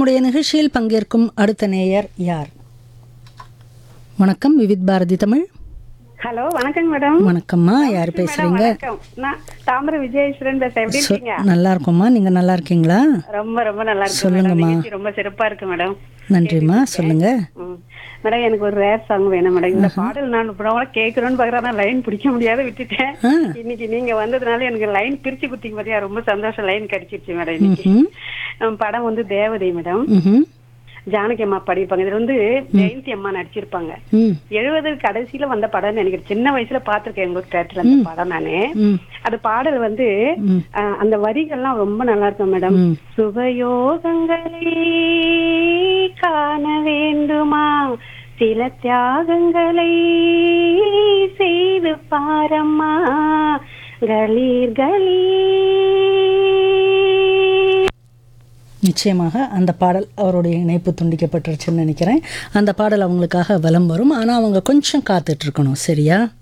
நம்முடைய நிகழ்ச்சியில் பங்கேற்கும் அடுத்த நேயர் யார் வணக்கம் விவித் பாரதி தமிழ் ஹலோ வணக்கங்க மேடம் வணக்கம்மா யார் மேடம் பேசுறீங்க வணக்கம் நான் தாமரை விஜயேஸ்வரன் பேசுறேன் எப்படி சொ- இருக்கீங்க நல்லா இருக்கோம்மா நீங்க நல்லா இருக்கீங்களா ரொம்ப ரொம்ப நல்லா இருக்கு மேடம் சொல்லுங்கம்மா. நிகழ்ச்சி ரொம்ப சிறப்பா இருக்கு மேடம் நன்றிம்மா சொல்லுங்க ம். மேடம் எனக்கு ஒரு ரேர் சாங் வேணும் மேடம் இந்த பாடல் நான் இப்போ கேட்கணும்னு பாக்குறேன் லைன் பிடிக்க முடியாத விட்டுட்டேன் ஆ. இன்னைக்கு நீங்க வந்ததுனால எனக்கு லைன் பிரிச்சு குத்திங்க பாத்தியா ரொம்ப சந்தோஷம் லைன் கிடைச்சிருச்சு மேடம் இன்னைக்கு ம் ம், படம் வந்து தேவதை மேடம் ம்ஹும். ஜானகி அம்மா பாடியிருப்பாங்க இதுல வந்து ஜெயந்தி அம்மா நடிச்சிருப்பாங்க ம் எழுபது கடைசியில வந்த படம் நினைக்கிறேன் சின்ன வயசுல பாத்திருக்கேன் எங்க தேட்டர்ல அந்த படம் நானு ம் அது பாடல் வந்து ம். அஹ், அந்த வரிகள்லாம் ரொம்ப நல்லா இருக்கும் மேடம் ம். சுபயோகங்களை காண வேண்டுமா சில தியாகங்களை செய்து பாரம்மா கலீர் கலீர் நிச்சயமாக அந்த பாடல் அவருடைய இணைப்பு துண்டிக்கப்பட்டுருச்சுன்னு நினைக்கிறேன் அந்த பாடல் அவங்களுக்காக வலம் வரும் ஆனால் அவங்க கொஞ்சம் காத்துட்டு இருக்கணும் சரியா